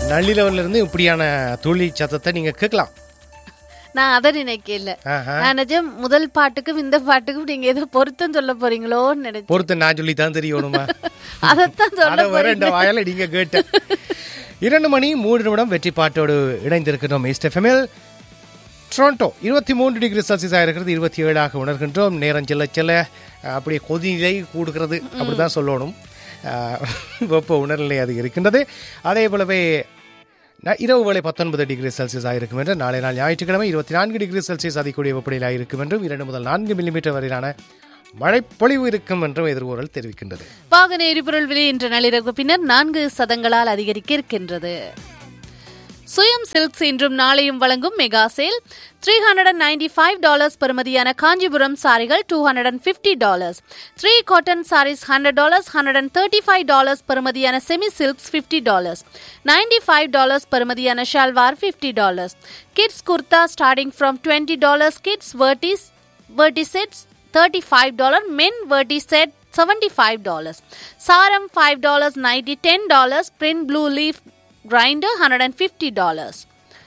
நள்ளிரவுல இருந்து இப்படியான துளி சத்தத்தை நீங்க கேட்கலாம் நான் அதை நினைக்கல ஆஹா. நான் நிஜம் முதல் பாட்டுக்கும் இந்த பாட்டுக்கும் நீங்க ஏதோ பொருத்தம் சொல்ல போறீங்களோன்னு நினைச்சேன் பொறுத்து நான் சொல்லி தான் தெரியணுமா அதைத்தான் சொல்ல அதை வர போறீங்க இந்த வாயால நீங்க கேட்ட இரண்டு மணி மூன்று நிமிடம் வெற்றி பாட்டோடு இணைந்திருக்கிறோம் ஈஸ்ட் எஃப்எம்எல் டொரண்டோ இருபத்தி மூன்று டிகிரி செல்சியஸாக இருக்கிறது இருபத்தி ஏழாக உணர்கின்றோம் நேரம் செல்ல செல்ல அஹ், அப்படியே கொதிநிலை கூடுகிறது அப்படிதான் சொல்லணும் அஹ், வெப்ப உணர்நிலை அது இருக்கின்றது அதே போலவே ந- இரவு வேளை பத்தொன்பது டிகிரி செல்சியஸாக இருக்கும் என்று நாளை நாள் ஞாயிற்றுக்கிழமை இருபத்தி நான்கு டிகிரி செல்சியஸ் அதிகூடிய வெப்பநிலையாக இருக்கும் என்றும் இரண்டு முதல் நான்கு மில்லிமீட்டர் வரையிலான மழைப்பொழிவு இருக்கும் என்றும் எதிர்கூறல் தெரிவிக்கின்றது வாகன எரிபொருள் விலை இன்று நள்ளிரவு பின்னர் நான்கு சதங்களால் அதிகரிக்க இருக்கின்றது சுயம் சில்க்ஸ் இன்றும் நாளையும் வழங்கும் mega sale three hundred and ninety five dollars பெறுமதியான காஞ்சிபுரம் சாரிகள் two hundred and fifty dollars three cotton saris hundred dollars hundred and thirty five dollars பெறுமதியான semi silks fifty dollars ninety five dollars பெறுமதியான salwar fifty dollars kids kurta starting from twenty dollars kids வர்டிஸ் வர்டி sets $35 men verti set $75 saram $5 90 $10 print blue leaf grinder $150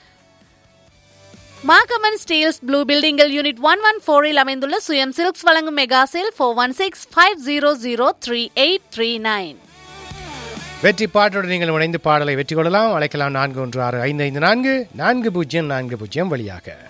மாகமன் steels blue பில்டிங்கில் unit one one ஃபோரில் அமைந்துள்ள Suyam silks வழங்கும் mega sale four one six five zero zero three eight three nine வெற்றி பாட்டோடு நீங்கள் இணைந்து பாடலை வெற்றி கொள்ளலாம் அழைக்கலாம் நான்கு ஒன்று ஆறு ஐந்து ஐந்து நான்கு நான்கு பூஜ்ஜியம் நான்கு பூஜ்ஜியம் வழியாக